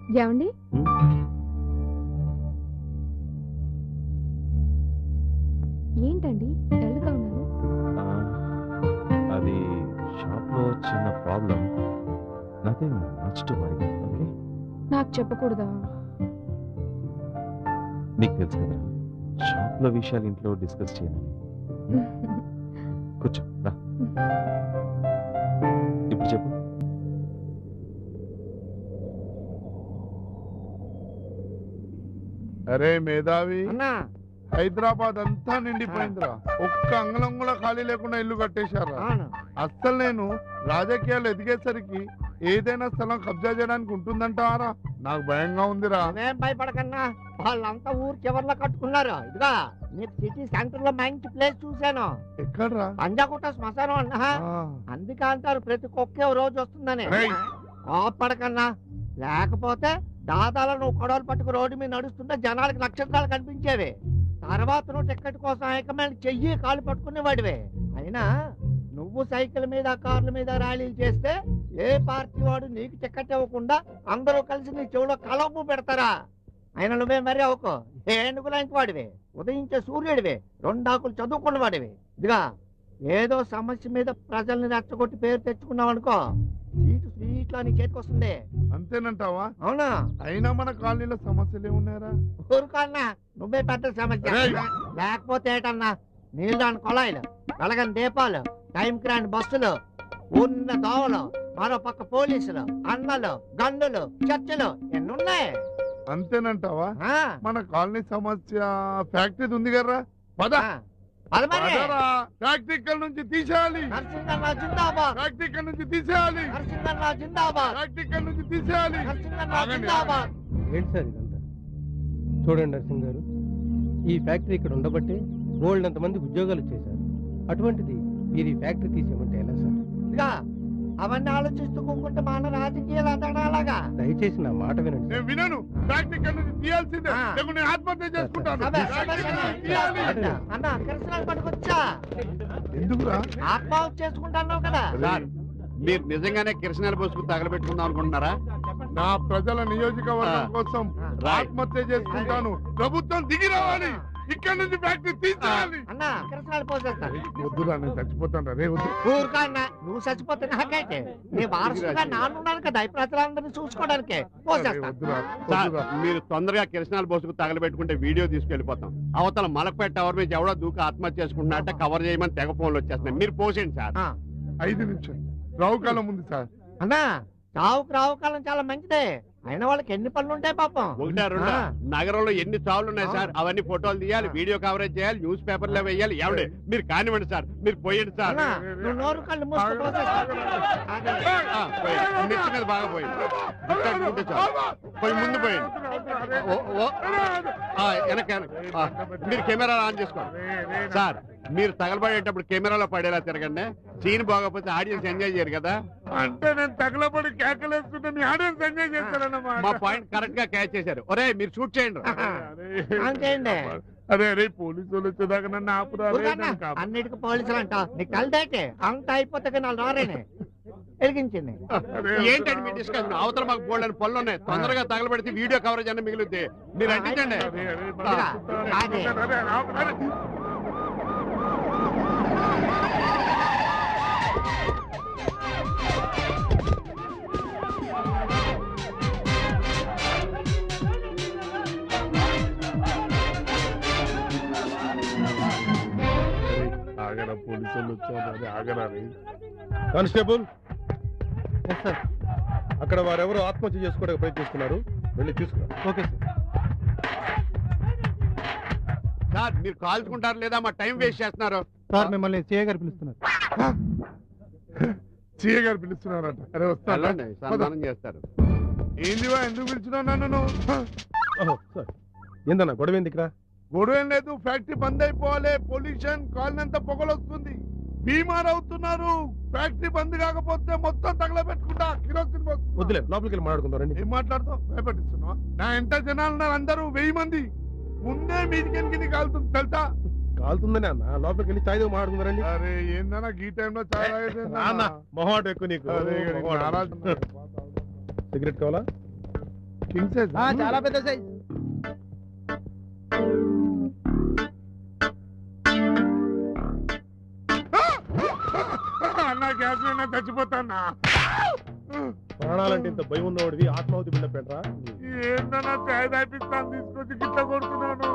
ఏమండి ఏంటండి డల్గా ఉన్నారు అది షాప్లో చిన్న problem nothing much to worry okay నాకు చెప్పకూడదా నీకు తెలుసు కదా షాప్లో విషయాలు ఇంట్లో డిస్కస్ చేయాలి కూర్చో రా ఇప్పుడు చెప్పు అరే మేధావి అన్నా హైదరాబాద్ అంతా నిండిపోయిందిరా ఒక్క అంగళం కూడా ఖాళీ లేకుండా ఇల్లు కట్టేశారా అవును అస్సలు నేను రాజకీయాలు ఎదిగేసరికి ఏదైనా స్థలం కబ్జా చేయడానికి ఉంటుందంటారా నాకు భయంగా ఉందిరా నువ్వేం భయపడకన్నా వాళ్ళంతా ఊరు చివర్లో కట్టుకున్నారు ఇదిగా నీకు సిటీ సెంటర్ లో మంచి ప్లేస్ చూశాను ఎక్కడ్రా పంజాగుట్ట శ్మశానం అన్నా ఆ, అందుకే అంటారు ప్రతి కుక్కే ఓ రోజు వస్తుందని రేయ్. కోపడకన్నా లేకపోతే దాదాలో నువ్వు కొడవలు పట్టుకు రోడ్డు మీద నడుస్తుంటే జనాలకు నక్షత్రాలు కనిపించేవి తర్వాత నువ్వు టికెట్ కోసం హైకమాండ్ చెయ్యి కాలు పట్టుకునేవాడివే అయినా నువ్వు సైకిల్ మీద కార్ల మీద ర్యాలీలు చేస్తే ఏ పార్టీ వాడు నీకు టికెట్ ఇవ్వకుండా అందరూ కలిసి నీ చెవిలో కలపు పెడతారా అయినా నువ్వే మరీ అవుకో ఏనుగు లాంటి వాడివే ఉదయించే సూర్యుడివే రెండాకులు చదువుకున్న వాడివి ఇదిగా ఏదో సమస్య మీద ప్రజల్ని రెచ్చగొట్టి పేరు తెచ్చుకున్నావు అనుకో సీటు స్వీట్ లో నీ చేతికి వస్తుంది అంతేనంటావా అవునా అయినా మన కాలనీలో సమస్యలు ఏమున్నాయరా ఊరుకోన్నా నువ్వే పెద్ద సమస్య రేయ్. లేకపోతే ఏటన్నా నీళ్ళు రాని కొళాయిలు వెలగని దీపాలు టైంకి రాని బస్సులు ఉన్న దోవలు మరో పక్క పోలీసులు అన్నలు గన్నులు చర్చలు ఎన్నున్నాయి అంతేనంటావా ఆ, మన కాలనీ సమస్య ఫ్యాక్టరీ ఉంది కదరా పద ఆ. పద మరి. పదరా ఫ్యాక్టరీ ఇక్కడ నుంచి తీసేయాలి నరసింహన్న జిందాబాద్ ఫ్యాక్టరీ ఇక్కడ నుంచి తీసేయాలి నరసింహన్న జిందాబాద్ ఫ్యాక్టరీ ఇక్కడ నుంచి తీసేయాలి నరసింహన్న ఆగండి, జిందాబాద్ ఏంటి సార్ ఇదంతా చూడండి నరసింహ్ గారు ఈ ఫ్యాక్టరీ ఇక్కడ ఉండబట్టే గోల్డ్ అంతమందికి ఉద్యోగాలు వచ్చేసారు అటువంటిది మీరు ఈ ఫ్యాక్టరీ తీసేయమంటే ఎలా సార్ ఇదిగా అవన్నీ ఆలోచిస్తూ కూకుంటే మన రాజకీయాలు అతడాలాగా దయచేసి నా మాట వినండి నేను వినను ఫ్యాక్టరీ ఇక్కడ నుంచి తీయాల్సిందే ఆ. లేకుంటే నేను ఆత్మహత్య చేసుకుంటాను అబ్బే, ఫ్యాక్టరీ అబ్బే, ఇక్కడ నుంచి తీయాలి. అబ్బే, అన్న కిరసనాలు పట్టుకొచ్చా ఎందుకురా ఆత్మహత్య చేసుకుంటున్నావు కదా సార్ మీరు నిజంగానే కిరసనాలు పోసుకు తగలబెట్టుకుందాం అనుకుంటున్నారా నా ప్రజల నియోజకవర్గం ఆ. కోసం రైట్. ఆత్మహత్య చేసుకుంటాను ప్రభుత్వం దిగి రావాలి ఇక్కడ నుంచి ఫ్యాక్టరీ తీసేయాలి అన్న కిరసనాలు పోసేస్తా వద్దురా నేను చచ్చిపోతాను రే వద్దు ఊరుకా అన్న నువ్వు చచ్చిపోతే నాకైతే నీ వారసుగా నాన్నున్నాను కదా ఈ ప్రజలందరినీ చూసుకోవడానికి అరే, పోసేస్తా వద్దురా సార్ వద్దురా మీరు తొందరగా కిరసనాలు పోసుకు తగలబెట్టుకుంటే వీడియో తీసుకెళ్లిపోతాం అవతల మలకపేట టవర్ మీద ఎవడో దూకి ఆత్మహత్య చేసుకుంటున్నట్టే కవర్ చేయమని తెగ ఫోన్లు వచ్చేస్తున్నాయి మీరు పోసేయండి సార్ ఆ, ఐదు నిమిషం రావుకాలం ఉంది సార్ అన్న చావుకు రావు కాలం చాలా మంచిదే అయిన వాళ్ళకి ఎన్ని పనులు ఉంటాయి పాపం ఒకటా రెండా ఆ. నగరంలో ఎన్ని చావులు ఉన్నాయి సార్ అవన్నీ ఫోటోలు తీయాలి ఆ. వీడియో కవరేజ్ చేయాలి న్యూస్ పేపర్లో వేయాలి ఎవడే మీరు కానివ్వండి సార్ మీరు పోయండి సార్ అన్న నువ్వు నోరు కళ్ళు మూసుకో పోసేస్తా. ఆగండి. ఆ, పోయండి. నెత్తి మీద బాగా పోయింది గుర్తెట్టుకుంటే చాలు. పోయి ముందు పోయండి ఓ, ఓ. ఆ, వెనక వెనక. ఆ, మీరు కెమెరా ఆన్ చేసుకోండి సార్ మీరు తగలబడేటప్పుడు కెమెరాలో పడేలా తిరగండి సీన్ బాగోకపోతే ఆడియన్స్ ఎంజాయ్ చేయరు కదా అంటే నేను తగలబడి కేకలేస్తుంటే మీ ఆడియన్స్ ఎంజాయ్ చేస్తారన్నమాట మా పాయింట్ కరెక్ట్ గా క్యాచ్ చేశారు ఒరే మీరు షూట్ చేయండి రా. ఆన్ చేయండి అరే అరే పోలీసు వాళ్ళు వచ్చేదాకా నన్ను ఆపురా రే, ఊరుకోన్నా. నన్ను కాపు. అన్నిటికీ పోలీసులు అంట నీకు కలిదేటే అంత అయిపోతే కానీ వాళ్ళు రారేనే వెలిగించింది అరే, ఏంటండి మీ డిస్కషన్ అవతల మాకు బోల్డ్ అని పనులు ఉన్నాయి తొందరగా తగలబెడితే వీడియో కవరేజ్ అన్న మిగులుద్ది మీరు అంటించండి అరే, అరే, ఇదిగా, అరే, అదే. అరే, ఆపు, అరే. అరే, ఆగరా పోలీసు వాళ్ళు వచ్చారు అరే ఆగరా రే కానిస్టేబుల్ సార్ అక్కడ వారెవరో ఆత్మహత్య చేసుకోవడానికి ప్రయత్నిస్తున్నారు వెళ్ళి తీసుకురా ఓకే సార్ సార్ మీరు కాల్చుకుంటారు లేదా మా టైం వేస్ట్ చేస్తున్నారు సార్ మిమ్మల్ని సిఏ గారు పిలుస్తున్నారు సీఏ గారు పిలుస్తున్నారట అరే వస్తాను వెళ్ళండి సన్మానం చేస్తారు ఏందివా ఎందుకు పిలిచినావు నన్ను నువ్వు హ, ఓహో సార్ ఏందన్నా గొడవ ఎందుకురా గొడవ ఏం లేదు ఫ్యాక్టరీ బంద్ అయిపోవాలి పొల్యూషన్ కాలినంత పొగలు వస్తుంది బీమార్ అవుతున్నారు ఫ్యాక్టరీ బంద్ కాకపోతే మొత్తం తగలబెట్టుకుంటా కిరోసిన్ పోసుకుంటా. వద్దులే లోపలికి వెళ్ళి మాట్లాడుకుందాం రండి ఏం మాట్లాడుతావు భయపడిస్తున్నావా నా ఎంత జనాలు ఉన్నారు అందరూ వెయ్యి మంది ముందే మీదికి కింది కాలుతుంది తెలుసా కాలుతుందని అన్న లోపలికి వెళ్ళి చాయ్ మాట్లాడుకుందాం రండి అరే ఏందన్నా ఈ టైంలో చాలా నాన్న మొహమాట ఎక్కువ నీకు అరే మొహమాట. నారాజు సిగరెట్ కావాలా కింగ్ సైజ్ చాలా పెద్ద సైజ్ అన్న గ్యాస్ అయినా చచ్చిపోతానా ప్రాణాలంటే ఇంత భయం ఉన్నవాడివి ఆత్మాహుతి బిడ్డ పెట్టరా ఏంటన్నా చాయ్ తాపిస్తాను తీసుకొచ్చి గిట్ల కొడుతున్నాను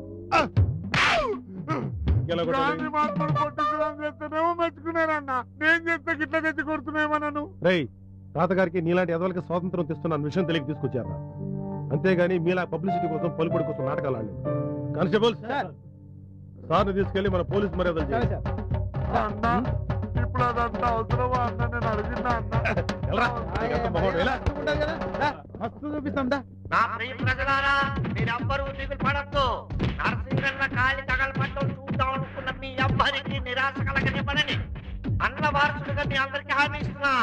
ఇంకెలా కొట్టాలి గాంధీ మహాత్ముడు కొట్టించడం చేస్తేనేమో మెచ్చుకున్నానన్న నేను చేస్తే గిట్ల తెచ్చి కొడుతున్నామన్నాను రేయ్ తాతగారికి నీలాంటి ఎదవలకి స్వాతంత్రం తెస్తున్న విషయం తెలియక తీసుకొచ్చారా అంతేగాని మీలా పబ్లిసిటీ కోసం పలుకుడి కోసం నాటకాలు ఆడలేదు కానిస్టేబుల్ సార్ని తీసుకెళ్లి మన పోలీస్ మర్యాదలు చేయాలి అన్న ఇప్పుడు అదంతా అవసరమా అన్న నేను అడిగినా అన్న వెళ్ళరా. ఎంత మొహోడు, ఎలా? మస్తు చూపిస్తాం దా నా ప్రియ ప్రజలారా మీరెవ్వరూ దిగులు పడద్దు నరసింహన్న కాలి తగలపట్టం చూద్దాం అనుకున్న మీ ఎవ్వరికి నిరాశ కలగనివ్వనని అన్న వారసుడిగా మీ అందరికీ హామీ ఇస్తున్నా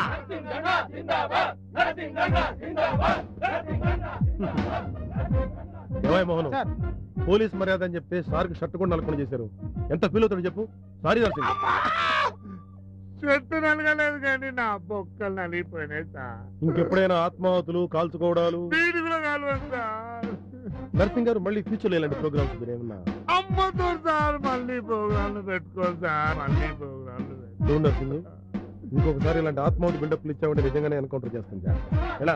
ఏమయ్య మోహన్ సార్. పోలీస్ మర్యాద అని చెప్తే సార్కి షర్ట్ కూడా నలుకొని చేశారు ఎంత ఫీల్ అవుతాడు చెప్పు సారీ నరసింహ చెట్టు నలగలేదు కానీ నా బొక్కలు నలిగిపోయినాయి సార్ ఇంకెప్పుడైనా ఆత్మాహుతులు కాల్చుకోవడాలు వీడి కూడా కలవదు సార్ నర్సింగ్ గారు మళ్ళీ ఫ్యూచర్ లో ఇలాంటి ప్రోగ్రామ్స్ మీరేమన్నా అమ్మతో సార్ మళ్ళీ ప్రోగ్రాంలు పెట్టుకోండి సార్ మళ్ళీ ప్రోగ్రాంలు పెట్టుకో. చూడు నర్సింగ్ ఇంకొకసారి ఇలాంటి ఆత్మాహుతి బిల్డప్లు ఇచ్చామంటే నిజంగానే ఎన్కౌంటర్ చేస్తాం జాగ్రత్త. ఎలా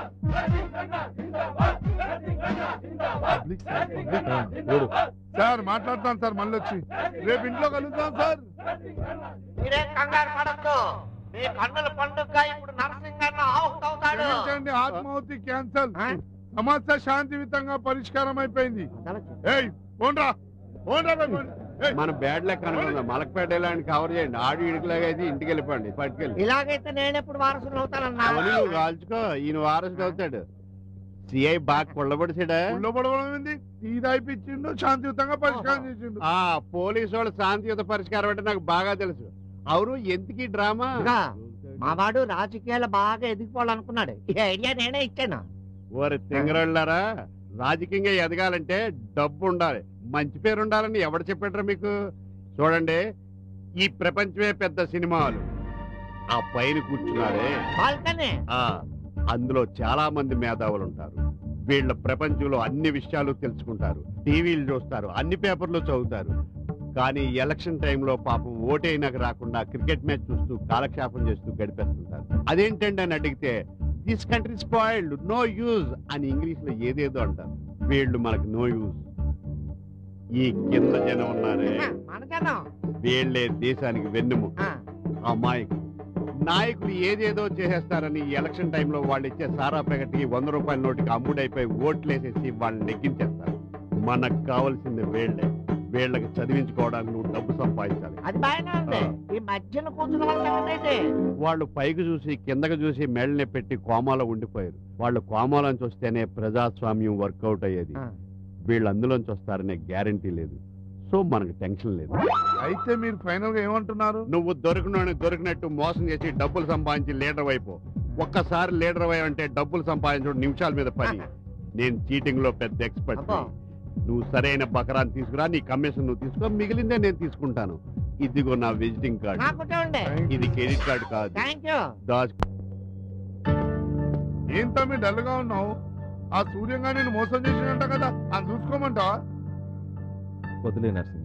చూడు సార్ మాట్లాడతాను సార్ మళ్ళీ వచ్చి రేపు ఇంట్లో కలుద్దాం సార్ మీరేం కంగారు పడద్దు మీ కన్నుల పండుగ ఇప్పుడు నరసింహన్న ఆహుతవుతాడు క్షమించండి ఆత్మాహుతి క్యాన్సల్ సమస్య శాంతియుతంగా పరిష్కారం అయిపోయింది ఏయ్ పోండ్రా పోండ్రా బే, పోండి. ఏయ్, మన బ్యాడ్ లెక్క అనుకుందాం మలకపేట ఇలాంటి కవర్ చేయండి ఆడు ఇడుకులాగా అయితే ఇంటికి వెళ్ళిపోండి పట్టుకెళ్ళి ఇలాగైతే నేనెప్పుడు వారసులు అవుతానన్నా అవన్నీ నువ్వు కాల్చుకో ఈయన వారసుడు అవుతాడు సిఐ బాగా కొల్లబడిసాడా ఊళ్ళో పడవడం ఏంది టీ తాగిపించిండు శాంతియుతంగా పరిష్కారం చేసిండు ఆ పోలీసు వాళ్ళు శాంతియుత పరిష్కారం అంటే నాకు బాగా తెలుసు అవును ఎందుకు ఈ డ్రామా ఇదిగా, మావాడు రాజకీయాలు బాగా ఎదిగిపోవాలనుకున్నాడు ఈ ఐడియా నేనే ఇచ్చాను ఓరి తింగరోళ్ళారా రాజకీయంగా ఎదగాలంటే డబ్బు ఉండాలి మంచి పేరు ఉండాలని ఎవడు చెప్పాడ్రా మీకు చూడండి ఈ ప్రపంచమే పెద్ద సినిమాలు ఆ పైన కూర్చున్నారే బాల్కనీ ఆ అందులో చాలా మంది మేధావులు ఉంటారు వీళ్ళ ప్రపంచంలో అన్ని విషయాలు తెలుసుకుంటారు టీవీలు చూస్తారు అన్ని పేపర్లు చదువుతారు కానీ ఎలక్షన్ టైంలో పాపం ఓటైనాక రాకుండా క్రికెట్ మ్యాచ్ చూస్తూ కాలక్షేపం చేస్తూ గడిపేస్తుంటారు అదేంటండి అని అడిగితే this country spoiled no use అని ఇంగ్లీష్ లో ఏదేదో అంటారు వీళ్ళు మనకు నో యూజ్ ఈ కింద జనం ఉన్నారే మన జనం వీళ్ళే దేశానికి వెన్నుము ఆ, అమాయకులు నాయకులు ఏదేదో చేసేస్తారని ఈ ఎలక్షన్ టైంలో వాళ్ళు ఇచ్చే సారా ప్యాకెట్కి వంద రూపాయల నోటికి అమ్ముడైపోయి ఓట్లేసేసి వాళ్ళని నెగ్గించేస్తారు మనకు కావాల్సింది వీళ్ళే వీళ్ళకి చదివించుకోవడానికి నువ్వు డబ్బు సంపాదించాలి అది బాగానే ఉంది ఈ మధ్యన కూర్చున్న వాళ్ళ సంగతి ఏంటి? వాళ్ళు పైకి చూసి కిందకి చూసి మెళ్ళని పెట్టి కోమాలో ఉండిపోయారు వాళ్ళు కోమాలోంచి వస్తేనే ప్రజాస్వామ్యం వర్కౌట్ అయ్యేది ఆ. వీళ్ళు అందులోంచి వస్తారనే గ్యారంటీ లేదు సో మనకు టెన్షన్ లేదు అయితే మీరు ఫైనల్ గా ఏమంటున్నారు నువ్వు దొరికినోని దొరికినట్టు మోసం చేసి డబ్బులు సంపాదించి లీడర్ వైపు ఒక్కసారి లీడర్ అయ్యి అంటే డబ్బులు సంపాదించడం నిమిషాల మీద పని నేను చీటింగ్ లో పెద్ద ఎక్స్పర్ట్ అబ్బా. నువ్వు సరైన బకరాన్ని తీసుకురా నీ కమిషన్ నువ్వు తీసుకో మిగిలిందే నేను తీసుకుంటాను ఇదిగో నా విజిటింగ్ కార్డు నాకుంటే ఉండే ఇది క్రెడిట్ కార్డు కాదు థ్యాంక్ యూ దాచు ఏం తమ్మి డల్ గా ఉన్నావు ఆ సూర్యంగా నేను మోసం చేసినంట కదా అది చూసుకోమంటావా వదిలే నరసింహ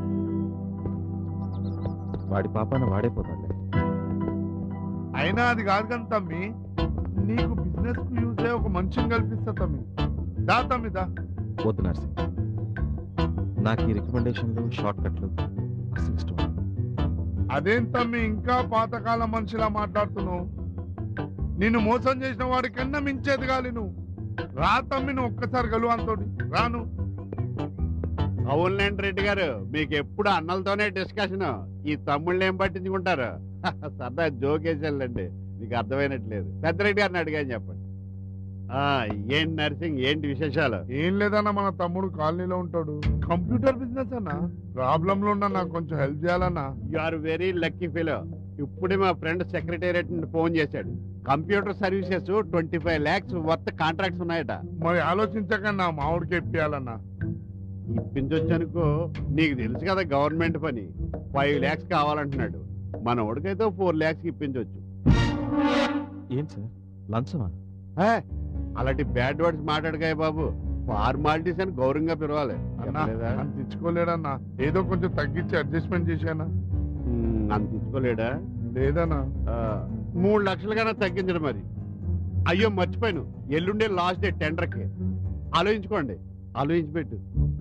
వాడి పాపాన వాడే పోతాడులే అయినా అది కాదు కానీ తమ్మి నీకు బిజినెస్ కు యూజ్ అయ్యే ఒక మనిషిని కల్పిస్తా తమ్మి దా తమ్మి దా వద్దు నరసింహ నాకు ఈ రికమెండేషన్లు షార్ట్ కట్లు అసలు ఇష్టం ఉండదు. అదేం తమ్మి ఇంకా పాతకాలం మనిషిలా మాట్లాడుతున్నావు నిన్ను మోసం చేసిన వాడి కన్నా మించేది గాలి నువ్వు రా తమ్మి నువ్వు ఒక్కసారి గలు అంతోటి రాను అవునులేండి రెడ్డి గారు మీకు ఎప్పుడు అన్నలతోనే డిస్కషన్ ఈ తమ్ముళ్ళు ఏం పట్టించుకుంటారు సరదా జోకేసాలండి మీకు అర్థమైనట్లేదు పెద్దరెడ్డి గారిని అడిగాని చెప్పండి ఆ ఏంటి నర్సింగ్ ఏంటి విశేషాలు ఏం లేదన్నా మన తమ్ముడు కాలనీలో ఉంటాడు కంప్యూటర్ బిజినెస్ అన్నా ప్రాబ్లం లో ఉన్నా నాకు కొంచెం హెల్ప్ చేయాలన్నా you are very lucky fellow ఇప్పుడే మా ఫ్రెండ్ సెక్రటేరియట్ నుండి ఫోన్ చేశాడు computer services twenty five lakhs worth contracts ఉన్నాయట మరి ఆలోచించకన్నా మామిడికి ఎప్పియాలన్నా ఇప్పించొచ్చు అనుకో నీకు తెలుసు కదా గవర్నమెంట్ పని ఫైవ్ ల్యాక్స్ కావాలంటున్నాడు మన వాడికైతే ఫోర్ ల్యాక్స్ ఇప్పించవచ్చు ఏంటి సార్ లంచమా అలాంటి బ్యాడ్ వర్డ్స్ మాట్లాడకాయ బాబు ఫార్మాలిటీస్ అని గౌరవంగా పిలవాలి అన్నా చెప్పలేదా? అంత ఇచ్చుకోలేడన్నా ఏదో కొంచెం తగ్గించి అడ్జస్ట్మెంట్ చేశానా ఉమ్, అంత ఇచ్చుకోలేడా లేదన్నా ఆ, మూడు లక్షలు కన్నా తగ్గించడం మరి అయ్యో మర్చిపోయాను ఎల్లుండే లాస్ట్ డే టెండర్కి ఆలోచించుకోండి ఆలోచించి పెట్టు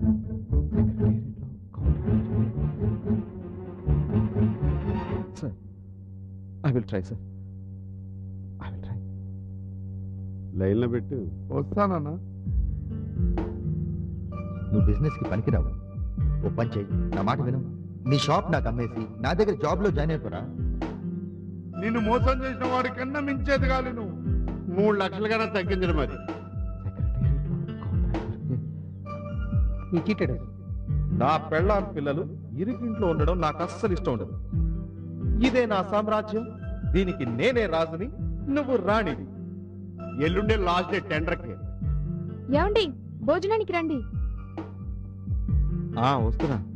sir I will try sir I will try లైన్లో పెట్టు వస్తానన్నా నువ్వు బిజినెస్ కి పనికిరావు ఓ పని చెయ్యి నా మాట విను నీ షాప్ నాకు అమ్మేసి నా దగ్గర జాబ్ లో జాయిన్ అయిపోరా నిన్ను మోసం చేసిన వాడి కన్నా మించేది కాదు నువ్వు మూడు లక్షలు కన్నా తగ్గించడం మరి ఈ చీటెడ్ నా పెళ్ళాం పిల్లలు ఇరుకింట్లో ఉండడం నాకు అస్సలు ఇష్టం ఉండదు ఇదే నా సామ్రాజ్యం దీనికి నేనే రాజుని నువ్వు రాణివి ఎల్లుండే లాస్ట్ డే టెండర్కి ఏమండి భోజనానికి రండి ఆ వస్తున్నా